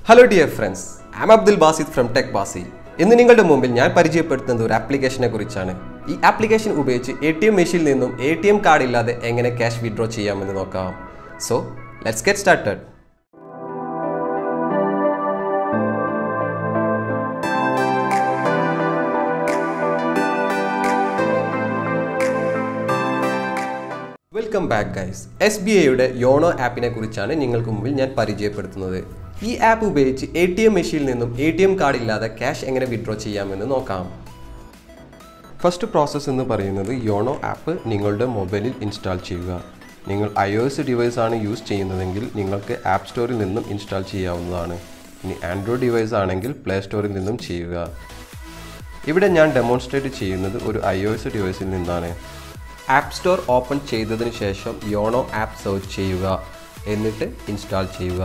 hello dear friends am Abdul Basid from tech Basi ഇന്ന് നിങ്ങളുടെ മുമ്പിൽ ഞാൻ പരിചയപ്പെടുത്തുന്നത് ഒരു ആപ്ലിക്കേഷനെ കുറിച്ചാണ് ഈ ആപ്ലിക്കേഷൻ ഉപയോഗിച്ച് എ ടി എം മെഷീനിൽ നിന്നും എ ടി എം കാർഡ് ഇല്ലാതെ എങ്ങനെ ക്യാഷ് വിഡ്രോ ചെയ്യാമെന്ന് നോക്കാം so let's get started welcome back guys S B ഐയുടെ യോണോ ആപ്പിനെ കുറിച്ചാണ് നിങ്ങൾക്ക് മുമ്പിൽ ഞാൻ പരിചയപ്പെടുത്തുന്നത് ഈ ആപ്പ് ഉപയോഗിച്ച് എ ടി എം മെഷീനിൽ നിന്നും എ ടി എം കാർഡ് ഇല്ലാതെ ക്യാഷ് എങ്ങനെ വിഡ്രോ ചെയ്യാമെന്ന് നോക്കാം ഫസ്റ്റ് പ്രോസസ്സ് എന്ന് പറയുന്നത് യോണോ ആപ്പ് നിങ്ങളുടെ മൊബൈലിൽ ഇൻസ്റ്റാൾ ചെയ്യുക നിങ്ങൾ ഐ ഒ എസ് ഡിവൈസ് ആണ് യൂസ് ചെയ്യുന്നതെങ്കിൽ നിങ്ങൾക്ക് ആപ്പ് സ്റ്റോറിൽ നിന്നും ഇൻസ്റ്റാൾ ചെയ്യാവുന്നതാണ് ഇനി ആൻഡ്രോയിഡ് ഡിവൈസ് ആണെങ്കിൽ പ്ലേ സ്റ്റോറിൽ നിന്നും ചെയ്യുക ഇവിടെ ഞാൻ ഡെമോൺസ്ട്രേറ്റ് ചെയ്യുന്നത് ഒരു ഐ ഒ എസ് ഡിവൈസിൽ നിന്നാണ് ആപ്പ് സ്റ്റോർ ഓപ്പൺ ചെയ്തതിന് ശേഷം യോണോ ആപ്പ് സെർച്ച് ചെയ്യുക എന്നിട്ട് ഇൻസ്റ്റാൾ ചെയ്യുക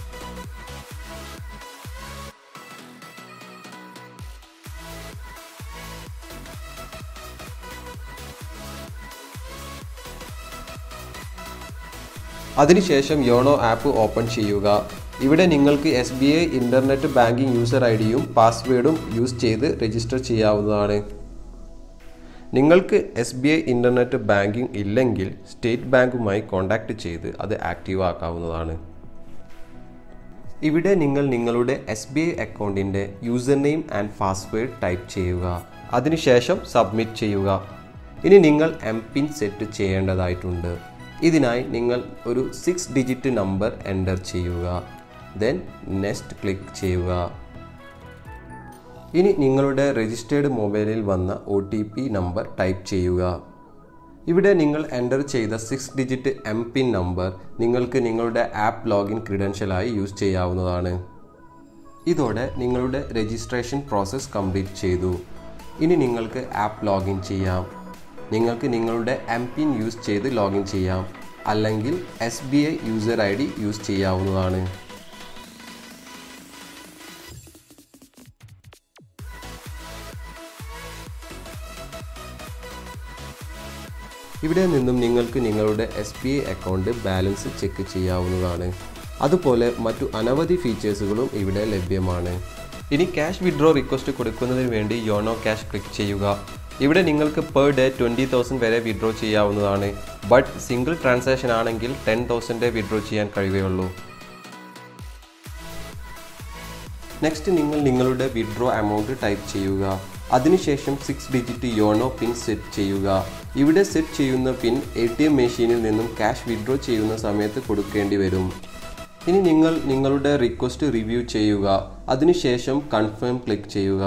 അതിനുശേഷം യോണോ ആപ്പ് ഓപ്പൺ ചെയ്യുക ഇവിടെ നിങ്ങൾക്ക് S B I internet banking user I ഡിയും പാസ്വേഡും യൂസ് ചെയ്ത് രജിസ്റ്റർ ചെയ്യാവുന്നതാണ് നിങ്ങൾക്ക് S B I internet banking ഇല്ലെങ്കിൽ സ്റ്റേറ്റ് ബാങ്കുമായി കോൺടാക്റ്റ് ചെയ്ത് അത് ആക്റ്റീവ് ആക്കാവുന്നതാണ് ഇവിടെ നിങ്ങൾ നിങ്ങളുടെ എസ് ബി ഐ അക്കൗണ്ടിൻ്റെ user name and password type ചെയ്യുക അതിനുശേഷം സബ്മിറ്റ് ചെയ്യുക ഇനി നിങ്ങൾ എം പിൻ സെറ്റ് ചെയ്യേണ്ടതായിട്ടുണ്ട് ഇതിനായി നിങ്ങൾ ഒരു സിക്സ് ഡിജിറ്റ് നമ്പർ എൻ്റർ ചെയ്യുക ദെൻ നെക്സ്റ്റ് ക്ലിക്ക് ചെയ്യുക ഇനി നിങ്ങളുടെ രജിസ്റ്റേർഡ് മൊബൈലിൽ വന്ന O T P number type ചെയ്യുക ഇവിടെ നിങ്ങൾ എൻ്റർ ചെയ്ത six digit M pin number നിങ്ങൾക്ക് നിങ്ങളുടെ ആപ്പ് ലോഗിൻ ക്രിഡൻഷ്യലായി യൂസ് ചെയ്യാവുന്നതാണ് ഇതോടെ നിങ്ങളുടെ രജിസ്ട്രേഷൻ പ്രോസസ്സ് കംപ്ലീറ്റ് ചെയ്തു ഇനി നിങ്ങൾക്ക് ആപ്പ് ലോഗിൻ ചെയ്യാം നിങ്ങൾക്ക് നിങ്ങളുടെ എം പിൻ യൂസ് ചെയ്ത് ലോഗിൻ ചെയ്യാം അല്ലെങ്കിൽ S B I user I D use ചെയ്യാവുന്നതാണ് ഇവിടെ നിന്നും നിങ്ങൾക്ക് നിങ്ങളുടെ S B I account balance check ചെയ്യാവുന്നതാണ് അതുപോലെ മറ്റു അനവധി ഫീച്ചേഴ്സുകളും ഇവിടെ ലഭ്യമാണ് ഇനി ക്യാഷ് വിഡ്രോ റിക്വസ്റ്റ് കൊടുക്കുന്നതിന് വേണ്ടി യോണോ ക്യാഷ് ക്ലിക്ക് ചെയ്യുക ഇവിടെ നിങ്ങൾക്ക് പെർ ഡേ ട്വൻറ്റി തൗസൻഡ് വരെ വിഡ്രോ ചെയ്യാവുന്നതാണ് ബട്ട് സിംഗിൾ ട്രാൻസാക്ഷൻ ആണെങ്കിൽ ടെൻ തൗസൻഡേ വിഡ്രോ ചെയ്യാൻ കഴിയുകയുള്ളൂ നെക്സ്റ്റ് നിങ്ങൾ നിങ്ങളുടെ വിഡ്രോ എമൗണ്ട് ടൈപ്പ് ചെയ്യുക അതിനുശേഷം six digit YONO pin set ചെയ്യുക ഇവിടെ സെറ്റ് ചെയ്യുന്ന പിൻ എ ടി എം മെഷീനിൽ നിന്നും ക്യാഷ് വിഡ്രോ ചെയ്യുന്ന സമയത്ത് കൊടുക്കേണ്ടി വരും ഇനി നിങ്ങൾ നിങ്ങളുടെ റിക്വസ്റ്റ് റിവ്യൂ ചെയ്യുക അതിനുശേഷം കൺഫേം ക്ലിക്ക് ചെയ്യുക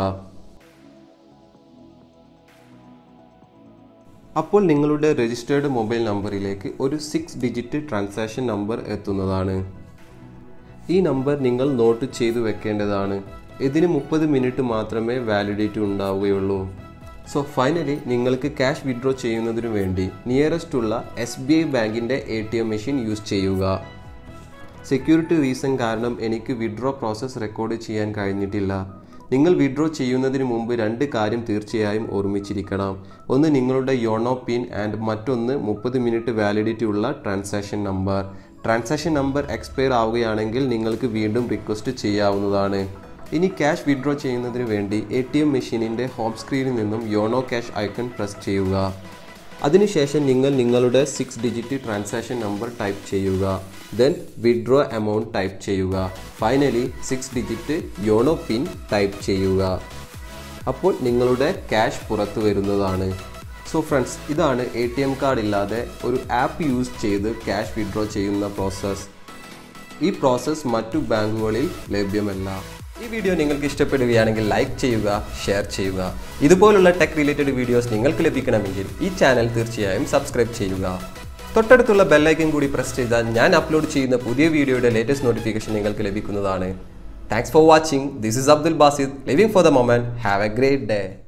അപ്പോൾ നിങ്ങളുടെ രജിസ്റ്റേർഡ് മൊബൈൽ നമ്പറിലേക്ക് ഒരു സിക്സ് ഡിജിറ്റ് ട്രാൻസാക്ഷൻ നമ്പർ എത്തുന്നതാണ് ഈ നമ്പർ നിങ്ങൾ നോട്ട് ചെയ്തു വെക്കേണ്ടതാണ് ഇതിന് മുപ്പത് മിനിറ്റ് മാത്രമേ വാലിഡിറ്റി ഉണ്ടാവുകയുള്ളൂ സോ ഫൈനലി നിങ്ങൾക്ക് ക്യാഷ് വിഡ്രോ ചെയ്യുന്നതിനു വേണ്ടി നിയറസ്റ്റ് ഉള്ള എസ് ബി ഐ ബാങ്കിൻ്റെ A T M machine use ചെയ്യുക സെക്യൂരിറ്റി റീസൺ കാരണം എനിക്ക് വിഡ്രോ പ്രോസസ്സ് റെക്കോർഡ് ചെയ്യാൻ കഴിഞ്ഞിട്ടില്ല നിങ്ങൾ വിഡ്രോ ചെയ്യുന്നതിന് മുമ്പ് രണ്ട് കാര്യം തീർച്ചയായും ഓർമ്മിച്ചിരിക്കണം ഒന്ന് നിങ്ങളുടെ യോണോ പിൻ ആൻഡ് മറ്റൊന്ന് മുപ്പത് മിനിറ്റ് വാലിഡിറ്റി ഉള്ള transaction number transaction number expire ആവുകയാണെങ്കിൽ നിങ്ങൾക്ക് വീണ്ടും റിക്വസ്റ്റ് ചെയ്യാവുന്നതാണ് ഇനി ക്യാഷ് വിഡ്രോ ചെയ്യുന്നതിന് വേണ്ടി എ ടി എം മെഷീനിൻ്റെ ഹോം സ്ക്രീനിൽ നിന്നും യോണോ ക്യാഷ് ഐക്കൺ പ്രസ് ചെയ്യുക അതിനുശേഷം നിങ്ങൾ നിങ്ങളുടെ six digit transaction number type ചെയ്യുക ദെൻ വിഡ്രോ എമൗണ്ട് ടൈപ്പ് ചെയ്യുക finally six digit YONO pin type ചെയ്യുക അപ്പോൾ നിങ്ങളുടെ ക്യാഷ് പുറത്തു വരുന്നതാണ് സോ ഫ്രണ്ട്സ് ഇതാണ് എ ടി എം കാർഡ് ഇല്ലാതെ ഒരു ആപ്പ് യൂസ് ചെയ്ത് ക്യാഷ് വിഡ്രോ ചെയ്യുന്ന പ്രോസസ്സ് ഈ പ്രോസസ്സ് മറ്റു ബാങ്കുകളിൽ ലഭ്യമല്ല ഈ വീഡിയോ നിങ്ങൾക്ക് ഇഷ്ടപ്പെടുകയാണെങ്കിൽ ലൈക്ക് ചെയ്യുക ഷെയർ ചെയ്യുക ഇതുപോലുള്ള ടെക് റിലേറ്റഡ് വീഡിയോസ് നിങ്ങൾക്ക് ലഭിക്കണമെങ്കിൽ ഈ ചാനൽ തീർച്ചയായും സബ്സ്ക്രൈബ് ചെയ്യുക തൊട്ടടുത്തുള്ള ബെല്ലൈക്കൻ കൂടി പ്രസ് ചെയ്താൽ ഞാൻ അപ്ലോഡ് ചെയ്യുന്ന പുതിയ വീഡിയോയുടെ ലേറ്റസ്റ്റ് നോട്ടിഫിക്കേഷൻ നിങ്ങൾക്ക് ലഭിക്കുന്നതാണ് thanks for watching this is Abdul Basid living for the moment have a great day